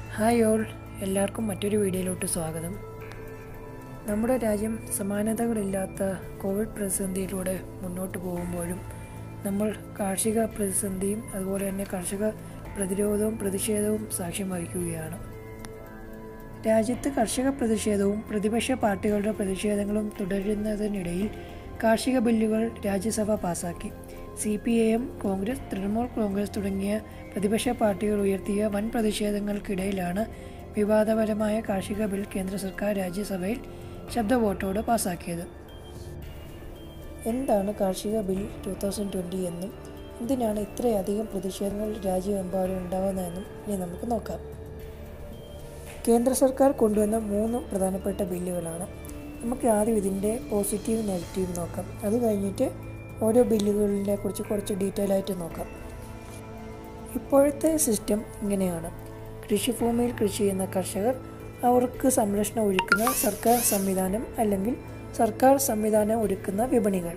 hi all എല്ലാവർക്കും മറ്റൊരു വീഡിയോയിലോട്ട് സ്വാഗതം നമ്മുടെ രാജ്യം സമാനതകളില്ലാത്ത കോവിഡ് പ്രതിസന്ധിയിലൂടെ മുന്നോട്ട് പോകുമ്പോഴും നമ്മൾ കാർഷിക പ്രതിസന്ധിയും അതുപോലെ തന്നെ കർഷക പ്രതിരോധവും പ്രതിഷേധവും സാക്ഷ്യം വഹിക്കുകയാണ് രാജ്യത്ത് കർഷക പ്രതിഷേധവും പ്രതിപക്ഷ പാർട്ടികളുടെ പ്രതിഷേധങ്ങളും തുടരുന്നതിനിടയിൽ കാർഷിക ബില്ലുകൾ രാജ്യസഭ പാസാക്കി C P I M Congress Trinamool Congress തുടങ്ങിയ പ്രതിപക്ഷ പാർട്ടികൾ ഉയർത്തിയ വൻ പ്രതിഷേധങ്ങൾക്കിടയിലാണ് വിവാദപരമായ കാർഷിക ബിൽ കേന്ദ്ര സർക്കാർ രാജ്യസഭയിൽ ശബ്ദ വോട്ടോടെ പാസാക്കിയത് എന്താണ് കാർഷിക ബിൽ ടു തൗസൻഡ് ട്വൻറ്റി എന്നും എന്തിനാണ് ഇത്രയധികം പ്രതിഷേധങ്ങൾ രാജ്യമെമ്പാടും ഉണ്ടാകുന്നതെന്നും ഇനി നമുക്ക് നോക്കാം കേന്ദ്ര സർക്കാർ കൊണ്ടുവന്ന മൂന്ന് പ്രധാനപ്പെട്ട ബില്ലുകളാണ് നമുക്ക് ആദ്യം ഇതിൻ്റെ പോസിറ്റീവ് നെഗറ്റീവ് നോക്കാം അത് കഴിഞ്ഞിട്ട് ഓരോ ബില്ലുകളിനെ കുറിച്ച് കുറച്ച് ഡീറ്റെയിൽ ആയിട്ട് നോക്കാം ഇപ്പോഴത്തെ സിസ്റ്റം ഇങ്ങനെയാണ് കൃഷിഭൂമിയിൽ കൃഷി ചെയ്യുന്ന കർഷകർ അവർക്ക് സംരക്ഷണം ഒരുക്കുന്ന സർക്കാർ സംവിധാനം അല്ലെങ്കിൽ സർക്കാർ സംവിധാനം ഒരുക്കുന്ന വിപണികൾ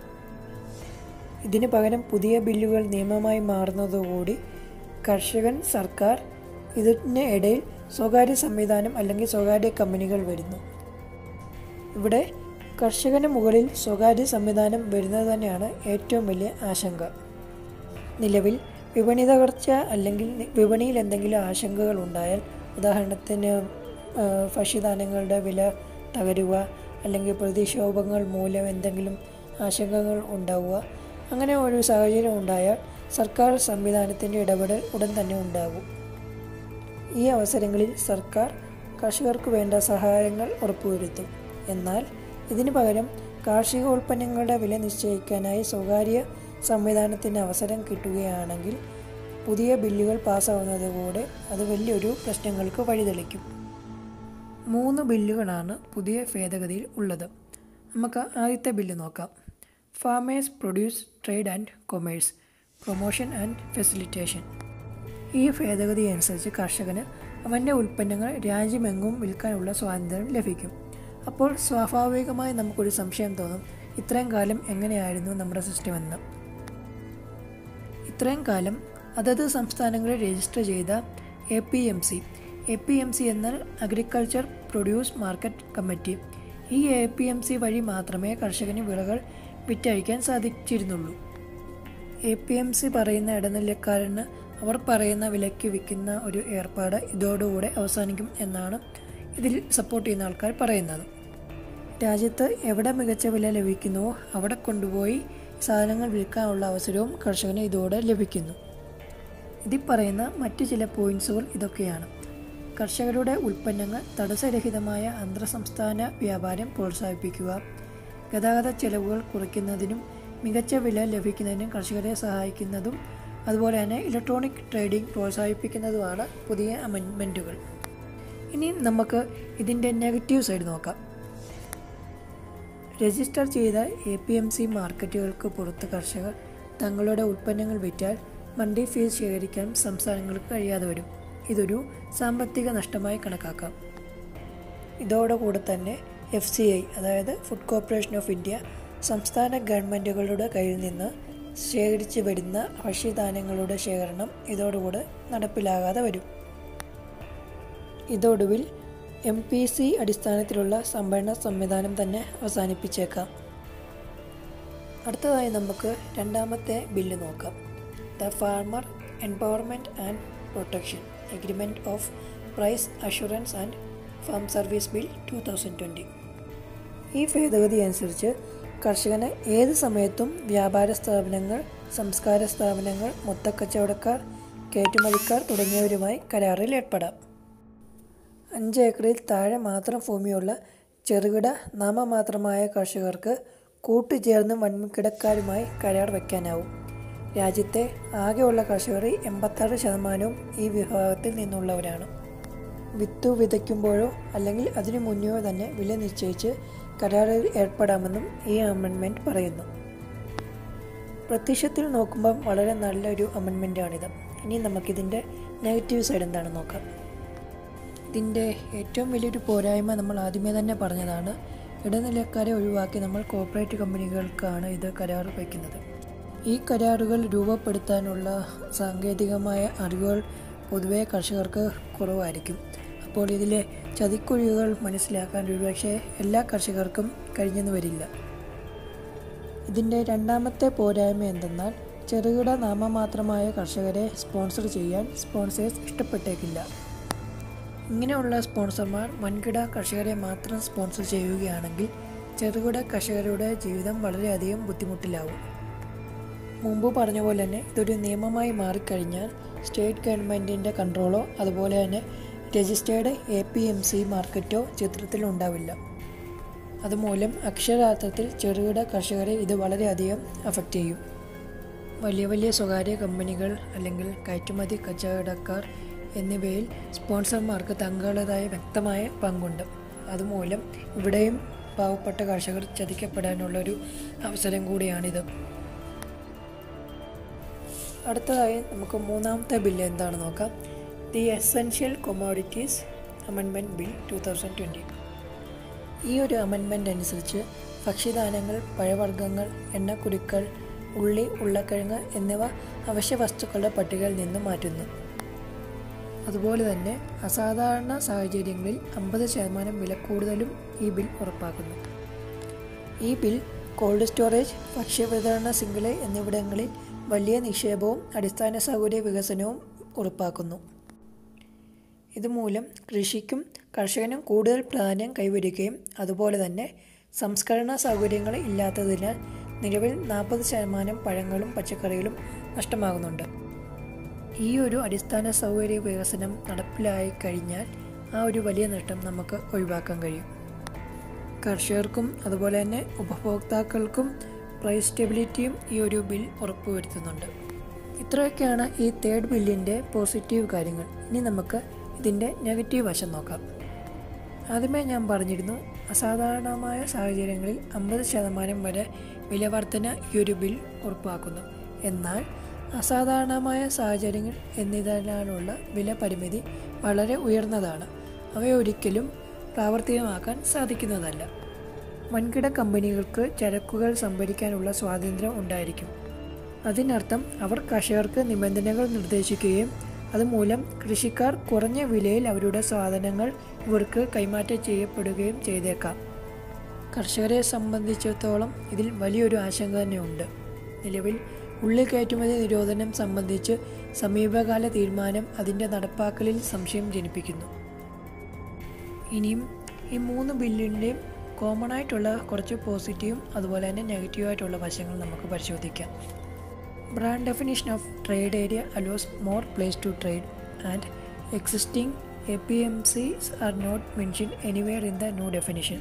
ഇതിന് പകരം പുതിയ ബില്ലുകൾ നിയമമായി മാറുന്നതോടുകൂടി കർഷകൻ സർക്കാർ ഇതിന് ഇടയിൽ സ്വകാര്യ സംവിധാനം അല്ലെങ്കിൽ സ്വകാര്യ കമ്പനികൾ വരുന്നു ഇവിടെ കർഷകന് മുകളിൽ സ്വകാര്യ സംവിധാനം വരുന്നത് തന്നെയാണ് ഏറ്റവും വലിയ ആശങ്ക നിലവിൽ വിപണി തകർച്ച അല്ലെങ്കിൽ വിപണിയിൽ എന്തെങ്കിലും ആശങ്കകൾ ഉണ്ടായാൽ ഉദാഹരണത്തിന് ആ, ഭക്ഷ്യധാന്യങ്ങളുടെ വില തകരുക അല്ലെങ്കിൽ പ്രതിക്ഷോഭങ്ങൾ മൂലം എന്തെങ്കിലും ആശങ്കകൾ ഉണ്ടാവുക അങ്ങനെ ഒരു സാഹചര്യം ഉണ്ടായാൽ സർക്കാർ സംവിധാനത്തിൻ്റെ ഇടപെടൽ ഉടൻ തന്നെ ഉണ്ടാകും ഈ അവസരങ്ങളിൽ സർക്കാർ കർഷകർക്ക് വേണ്ട സഹായങ്ങൾ ഉറപ്പുവരുത്തും എന്നാൽ ഇതിനു പകരം കാർഷിക ഉൽപ്പന്നങ്ങളുടെ വില നിശ്ചയിക്കാനായി സ്വകാര്യ സംവിധാനത്തിന് അവസരം കിട്ടുകയാണെങ്കിൽ പുതിയ ബില്ലുകൾ പാസ്സാവുന്നതോടെ അത് വലിയൊരു പ്രശ്നങ്ങൾക്ക് വഴിതെളിക്കും മൂന്ന് ബില്ലുകളാണ് പുതിയ ഭേദഗതിയിൽ ഉള്ളത് നമുക്ക് ആദ്യത്തെ ബില്ല് നോക്കാം farmers produce trade and commerce promotion and facilitation ഈ ഭേദഗതി അനുസരിച്ച് കർഷകന് അവൻ്റെ ഉൽപ്പന്നങ്ങൾ രാജ്യമെങ്ങും വിൽക്കാനുള്ള സ്വാതന്ത്ര്യം ലഭിക്കും അപ്പോൾ സ്വാഭാവികമായി നമുക്കൊരു സംശയം തോന്നും ഇത്രയും കാലം എങ്ങനെയായിരുന്നു നമ്മുടെ സിസ്റ്റം എന്ന് ഇത്രയും കാലം അതത് സംസ്ഥാനങ്ങളിൽ രജിസ്റ്റർ ചെയ്ത A P M C A P M C എന്നാൽ അഗ്രികൾച്ചർ പ്രൊഡ്യൂസ് മാർക്കറ്റ് കമ്മിറ്റി ഈ എ പി എം സി വഴി മാത്രമേ കർഷകന് വിളകൾ വിറ്റഴിക്കാൻ സാധിച്ചിരുന്നുള്ളൂ എ പി എം സി പറയുന്ന ഇടനിലക്കാരന് അവർ പറയുന്ന വിലയ്ക്ക് വിൽക്കുന്ന ഒരു ഏർപ്പാട് ഇതോടുകൂടെ അവസാനിക്കും എന്നാണ് ഇതിൽ സപ്പോർട്ട് ചെയ്യുന്ന ആൾക്കാർ പറയുന്നത് രാജ്യത്ത് എവിടെ മികച്ച വില ലഭിക്കുന്നുവോ അവിടെ കൊണ്ടുപോയി സാധനങ്ങൾ വിൽക്കാനുള്ള അവസരവും കർഷകന് ഇതോടെ ലഭിക്കുന്നു ഇതിൽ പറയുന്ന മറ്റു ചില പോയിന്റ്സുകൾ ഇതൊക്കെയാണ് കർഷകരുടെ ഉൽപ്പന്നങ്ങൾ തടസ്സരഹിതമായ അന്തർസംസ്ഥാന വ്യാപാരം പ്രോത്സാഹിപ്പിക്കുക ഗതാഗത ചെലവുകൾ കുറയ്ക്കുന്നതിനും മികച്ച വില ലഭിക്കുന്നതിനും കർഷകരെ സഹായിക്കുന്നതും അതുപോലെ തന്നെ ഇലക്ട്രോണിക് ട്രേഡിംഗ് പ്രോത്സാഹിപ്പിക്കുന്നതുമാണ് പുതിയ അമെൻമെൻറ്റുകൾ ഇനി നമുക്ക് ഇതിൻ്റെ നെഗറ്റീവ് സൈഡ് നോക്കാം രജിസ്റ്റർ ചെയ്ത എ പി എം സി മാർക്കറ്റുകൾക്ക് പുറത്ത് കർഷകർ തങ്ങളുടെ ഉൽപ്പന്നങ്ങൾ വിറ്റാൽ മണ്ഡി ഫീസ് ശേഖരിക്കാൻ സംസ്ഥാനങ്ങൾക്ക് കഴിയാതെ വരും ഇതൊരു സാമ്പത്തിക നഷ്ടമായി കണക്കാക്കാം ഇതോടുകൂടെ തന്നെ എഫ് സി ഐ അതായത് ഫുഡ് കോർപ്പറേഷൻ ഓഫ് ഇന്ത്യ സംസ്ഥാന ഗവൺമെൻറ്റുകളുടെ കയ്യിൽ നിന്ന് ശേഖരിച്ചു വരുന്ന ഭക്ഷ്യധാന്യങ്ങളുടെ ശേഖരണം ഇതോടുകൂടെ നടപ്പിലാകാതെ വരും ഇതൊടുവിൽ എം പി സി അടിസ്ഥാനത്തിലുള്ള സംഭരണ സംവിധാനം തന്നെ അവസാനിപ്പിച്ചേക്കാം അടുത്തതായി നമുക്ക് രണ്ടാമത്തെ ബില്ല് നോക്കാം the farmer empowerment and protection agreement of price assurance and farm service bill two thousand twenty ഈ ഭേദഗതി അനുസരിച്ച് കർഷകന് ഏത് സമയത്തും വ്യാപാര സ്ഥാപനങ്ങൾ സംസ്കാര സ്ഥാപനങ്ങൾ മൊത്തക്കച്ചവടക്കാർ കയറ്റുമതിക്കാർ തുടങ്ങിയവരുമായി കരാറിൽ ഏർപ്പെടാം അഞ്ച് ഏക്കറിൽ താഴെ മാത്രം ഭൂമിയുള്ള ചെറുകിട നാമമാത്രമായ കർഷകർക്ക് കൂട്ടുചേർന്ന് വൻകിടക്കാരുമായി കരാർ വയ്ക്കാനാവും രാജ്യത്തെ ആകെയുള്ള കർഷകരിൽ എൺപത്താറ് ശതമാനവും ഈ വിഭാഗത്തിൽ നിന്നുള്ളവരാണ് വിത്തു വിതയ്ക്കുമ്പോഴോ അല്ലെങ്കിൽ അതിനു മുന്നെയോ തന്നെ വില നിശ്ചയിച്ച് കരാറിൽ ഏർപ്പെടാമെന്നും ഈ അമെൻമെൻറ്റ് പറയുന്നു പ്രത്യക്ഷത്തിൽ നോക്കുമ്പം വളരെ നല്ലൊരു അമെൻമെൻറ്റാണിത് ഇനി നമുക്കിതിൻ്റെ നെഗറ്റീവ് സൈഡ് എന്താണെന്ന് നോക്കാം ഇതിൻ്റെ ഏറ്റവും വലിയൊരു പോരായ്മ നമ്മൾ ആദ്യമേ തന്നെ പറഞ്ഞതാണ് ഇടനിലക്കാരെ ഒഴിവാക്കി നമ്മൾ കോർപ്പറേറ്റ് കമ്പനികൾക്കാണ് ഇത് കരാർ വയ്ക്കുന്നത് ഈ കരാറുകൾ രൂപപ്പെടുത്താനുള്ള സാങ്കേതികമായ അറിവുകൾ പൊതുവേ കർഷകർക്ക് കുറവായിരിക്കും അപ്പോൾ ഇതിലെ ചതിക്കുഴികൾ മനസ്സിലാക്കാൻ ഒരുപക്ഷെ എല്ലാ കർഷകർക്കും കഴിഞ്ഞെന്ന് വരില്ല ഇതിൻ്റെ രണ്ടാമത്തെ പോരായ്മ എന്തെന്നാൽ ചെറുകിട നാമമാത്രമായ കർഷകരെ സ്പോൺസർ ചെയ്യാൻ സ്പോൺസേഴ്സ് ഇഷ്ടപ്പെട്ടേക്കില്ല ഇങ്ങനെയുള്ള സ്പോൺസർമാർ വൻകിട കർഷകരെ മാത്രം സ്പോൺസർ ചെയ്യുകയാണെങ്കിൽ ചെറുകിട കർഷകരുടെ ജീവിതം വളരെയധികം ബുദ്ധിമുട്ടിലാവും മുമ്പ് പറഞ്ഞ പോലെ തന്നെ ഇതൊരു നിയമമായി മാറിക്കഴിഞ്ഞാൽ സ്റ്റേറ്റ് ഗവൺമെൻറ്റിൻ്റെ കൺട്രോളോ അതുപോലെ തന്നെ registered A P M C മാർക്കറ്റോ ചിത്രത്തിൽ ഉണ്ടാവില്ല അതുമൂലം അക്ഷരാർത്ഥത്തിൽ ചെറുകിട കർഷകരെ ഇത് വളരെയധികം അഫക്റ്റ് ചെയ്യും വലിയ വലിയ സ്വകാര്യ കമ്പനികൾ അല്ലെങ്കിൽ കയറ്റുമതി കച്ചവടക്കാർ എന്നിവയിൽ സ്പോൺസർമാർക്ക് തങ്ങളുടേതായ വ്യക്തമായ പങ്കുണ്ട് അതുമൂലം ഇവിടെയും പാവപ്പെട്ട കർഷകർ ചതിക്കപ്പെടാനുള്ളൊരു അവസരം കൂടിയാണിത് അടുത്തതായി നമുക്ക് മൂന്നാമത്തെ ബില്ല് എന്താണ് നോക്കാം the essential commodities amendment bill two thousand twenty ഈ ഒരു അമെൻമെൻ്റ് അനുസരിച്ച് ഭക്ഷ്യധാന്യങ്ങൾ പഴവർഗ്ഗങ്ങൾ എണ്ണക്കുരുക്കൾ ഉള്ളി ഉരുളക്കിഴങ്ങ് എന്നിവ അവശ്യ വസ്തുക്കളുടെ പട്ടികയിൽ നിന്ന് മാറ്റുന്നു അതുപോലെ തന്നെ അസാധാരണ സാഹചര്യങ്ങളിൽ അമ്പത് ശതമാനം വില കൂടുതലും ഈ ബിൽ ഉറപ്പാക്കുന്നു ഈ ബിൽ കോൾഡ് സ്റ്റോറേജ് ഭക്ഷ്യവിതരണ സിംഗിള് എന്നിവിടങ്ങളിൽ വലിയ നിക്ഷേപവും അടിസ്ഥാന സൗകര്യ വികസനവും ഉറപ്പാക്കുന്നു ഇതുമൂലം കൃഷിക്കും കർഷകനും കൂടുതൽ പ്രാധാന്യം കൈവരികയും അതുപോലെ തന്നെ സംസ്കരണ സൗകര്യങ്ങൾ ഇല്ലാത്തതിനാൽ നിലവിൽ നാൽപ്പത് ശതമാനം പഴങ്ങളും പച്ചക്കറികളും നഷ്ടമാകുന്നുണ്ട് ഈ ഒരു അടിസ്ഥാന സൗകര്യ വികസനം നടപ്പിലായി കഴിഞ്ഞാൽ ആ ഒരു വലിയ നഷ്ടം നമുക്ക് ഒഴിവാക്കാൻ കഴിയും കർഷകർക്കും അതുപോലെ തന്നെ ഉപഭോക്താക്കൾക്കും പ്രൈസ് സ്റ്റെബിലിറ്റിയും ഈ ഒരു ബിൽ ഉറപ്പുവരുത്തുന്നുണ്ട് ഇത്രയൊക്കെയാണ് ഈ തേർഡ് ബില്ലിൻ്റെ പോസിറ്റീവ് കാര്യങ്ങൾ ഇനി നമുക്ക് ഇതിൻ്റെ നെഗറ്റീവ് വശം നോക്കാം ആദ്യമേ ഞാൻ പറഞ്ഞിരുന്നു അസാധാരണമായ സാഹചര്യങ്ങളിൽ അമ്പത് ശതമാനം വരെ വിലവർധന ഈ ഒരു ബിൽ ഉറപ്പാക്കുന്നു എന്നാൽ അസാധാരണമായ സാഹചര്യങ്ങൾ എന്നതിനാലുള്ള വില പരിമിതി വളരെ ഉയർന്നതാണ് അവയൊരിക്കലും പ്രാവർത്തികമാക്കാൻ സാധിക്കുന്നതല്ല വൻകിട കമ്പനികൾക്ക് ചരക്കുകൾ സംഭരിക്കാനുള്ള സ്വാതന്ത്ര്യം ഉണ്ടായിരിക്കും അതിനർത്ഥം അവർ കർഷകർക്ക് നിബന്ധനകൾ നിർദ്ദേശിക്കുകയും അതുമൂലം കൃഷിക്കാർ കുറഞ്ഞ വിലയിൽ അവരുടെ സാധനങ്ങൾ ഇവർക്ക് കൈമാറ്റം ചെയ്യപ്പെടുകയും ചെയ്തേക്കാം കർഷകരെ സംബന്ധിച്ചിടത്തോളം ഇതിൽ വലിയൊരു ആശങ്ക തന്നെയുണ്ട് നിലവിൽ ഉള്ളി കയറ്റുമതി നിരോധനം സംബന്ധിച്ച് സമീപകാല തീരുമാനം അതിൻ്റെ നടപ്പാക്കലിൽ സംശയം ജനിപ്പിക്കുന്നു ഇനിയും ഈ മൂന്ന് ബില്ലിൻ്റെയും കോമൺ ആയിട്ടുള്ള കുറച്ച് പോസിറ്റീവും അതുപോലെ തന്നെ നെഗറ്റീവായിട്ടുള്ള വശങ്ങൾ നമുക്ക് പരിശോധിക്കാം broad definition of trade area allows more place to trade and existing A P M Cs are not mention anywhere in the new definition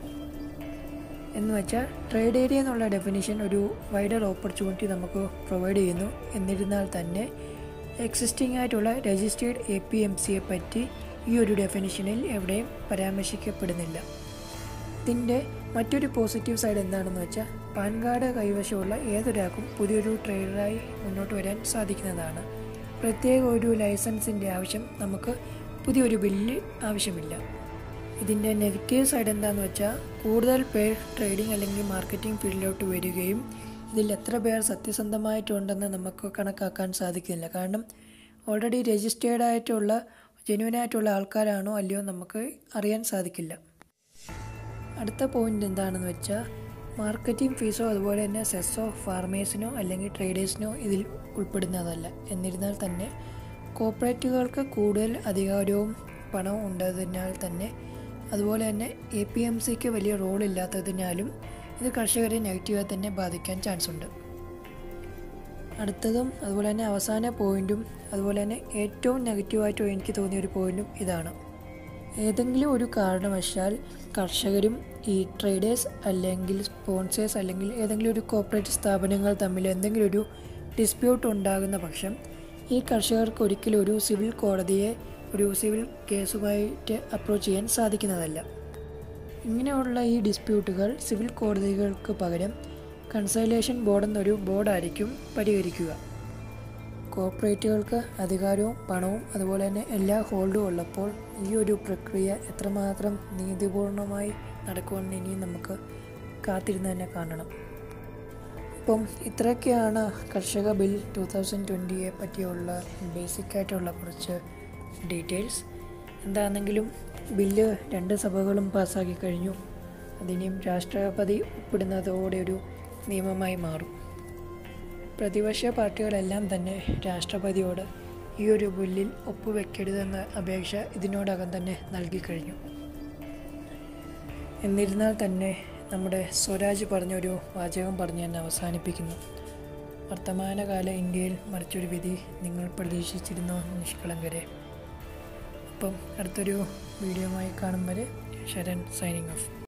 എന്ന് വെച്ചാൽ ട്രേഡ് ഏരിയ എന്നുള്ള ഡെഫിനിഷൻ ഒരു വൈഡർ ഓപ്പർച്യൂണിറ്റി നമുക്ക് പ്രൊവൈഡ് ചെയ്യുന്നു എന്നിരുന്നാൽ തന്നെ എക്സിസ്റ്റിംഗ് ആയിട്ടുള്ള registered A P M സിയെ പറ്റി ഈ ഒരു ഡെഫിനിഷനിൽ എവിടെയും പരാമർശിക്കപ്പെടുന്നില്ല ഇതിൻ്റെ മറ്റൊരു പോസിറ്റീവ് സൈഡ് എന്താണെന്ന് വെച്ചാൽ പാൻ കാർഡ് കൈവശമുള്ള ഏതൊരാൾക്കും പുതിയൊരു ട്രേഡറായി മുന്നോട്ട് വരാൻ സാധിക്കുന്നതാണ് പ്രത്യേക ഒരു ലൈസൻസിൻ്റെ ആവശ്യം നമുക്ക് പുതിയൊരു ബില്ല് ആവശ്യമില്ല ഇതിൻ്റെ നെഗറ്റീവ് സൈഡ് എന്താണെന്ന് വെച്ചാൽ കൂടുതൽ പേർ ട്രേഡിംഗ് അല്ലെങ്കിൽ മാർക്കറ്റിംഗ് ഫീൽഡിലോട്ട് വരികയും ഇതിൽ എത്ര പേർ സത്യസന്ധമായിട്ടുണ്ടെന്ന് നമുക്ക് കണക്കാക്കാൻ സാധിക്കുന്നില്ല കാരണം ഓൾറെഡി രജിസ്റ്റേർഡ് ആയിട്ടുള്ള ജെന്യൂൻ ആയിട്ടുള്ള ആൾക്കാരാണോ അല്ലയോ നമുക്ക് അറിയാൻ സാധിക്കില്ല അടുത്ത പോയിന്റ് എന്താണെന്ന് വെച്ചാൽ മാർക്കറ്റിംഗ് ഫീസോ അതുപോലെ തന്നെ സെസ്സോ ഫാർമേഴ്സിനോ അല്ലെങ്കിൽ ട്രേഡേഴ്സിനോ ഇതിൽ ഉൾപ്പെടുന്നതല്ല എന്നിരുന്നാൽ തന്നെ കോപ്പറേറ്റുകൾക്ക് കൂടുതൽ അധികാരവും പണവും ഉണ്ടതിനാൽ തന്നെ അതുപോലെ തന്നെ എ പി എം സിക്ക് വലിയ റോൾ ഇല്ലാത്തതിനാലും ഇത് കർഷകരെ നെഗറ്റീവായി തന്നെ ബാധിക്കാൻ ചാൻസ് ഉണ്ട് അടുത്തതും അതുപോലെ തന്നെ അവസാന പോയിന്റും അതുപോലെ തന്നെ ഏറ്റവും നെഗറ്റീവായിട്ട് എനിക്ക് തോന്നിയ ഒരു പോയിന്റും ഇതാണ് ഏതെങ്കിലും ഒരു കാരണവശാൽ കർഷകരും ഈ ട്രേഡേഴ്സ് അല്ലെങ്കിൽ സ്പോൺസേഴ്സ് അല്ലെങ്കിൽ ഏതെങ്കിലും ഒരു കോർപ്പറേറ്റ് സ്ഥാപനങ്ങൾ തമ്മിൽ എന്തെങ്കിലും ഒരു ഡിസ്പ്യൂട്ട് ഉണ്ടാകുന്ന പക്ഷം ഈ കർഷകർക്ക് ഒരിക്കലും ഒരു സിവിൽ കോടതിയെ ഒരു സിവിൽ കേസുമായിട്ട് അപ്രോച്ച് ചെയ്യാൻ സാധിക്കുന്നതല്ല ഇങ്ങനെയുള്ള ഈ ഡിസ്പ്യൂട്ടുകൾ സിവിൽ കോടതികൾക്ക് പകരം കൺസൈലേഷൻ ബോർഡ് എന്നൊരു ബോർഡായിരിക്കും പരിഹരിക്കുക കോർപ്പറേറ്റുകൾക്ക് അധികാരവും പണവും അതുപോലെ തന്നെ എല്ലാ ഹോൾഡും ഉള്ളപ്പോൾ ഈ ഒരു പ്രക്രിയ എത്രമാത്രം നീതിപൂർണമായി നടക്കുമെന്ന് ഇനി നമുക്ക് കാത്തിരുന്ന് തന്നെ കാണണം അപ്പം ഇത്രയൊക്കെയാണ് കർഷക ബിൽ ടു തൗസൻഡ് ട്വൻറ്റിയെ പറ്റിയുള്ള ബേസിക് ആയിട്ടുള്ള കുറച്ച് ഡീറ്റെയിൽസ് എന്താണെങ്കിലും ബില്ല് രണ്ട് സഭകളും പാസ്സാക്കി കഴിഞ്ഞു അതിനിയും രാഷ്ട്രപതി ഒപ്പിടുന്നതോടെ ഒരു നിയമമായി മാറും പ്രതിപക്ഷ പാർട്ടികളെല്ലാം തന്നെ രാഷ്ട്രപതിയോട് ഈ ഒരു ബില്ലിൽ ഒപ്പുവെക്കരുതെന്ന അപേക്ഷ ഇതിനോടകം തന്നെ നൽകിക്കഴിഞ്ഞു എന്നിരുന്നാൽ തന്നെ നമ്മുടെ സ്വരാജ് പറഞ്ഞൊരു വാചകം പറഞ്ഞ് ഞാൻ അവസാനിപ്പിക്കുന്നു വർത്തമാനകാല ഇന്ത്യയിൽ മറിച്ചൊരു വിധി നിങ്ങൾ പ്രതീക്ഷിച്ചിരുന്നോ നിഷ്കളങ്കരെ അപ്പം അടുത്തൊരു വീഡിയോയുമായി കാണും വരെ ശരൺ സൈനിങ് ഓഫ്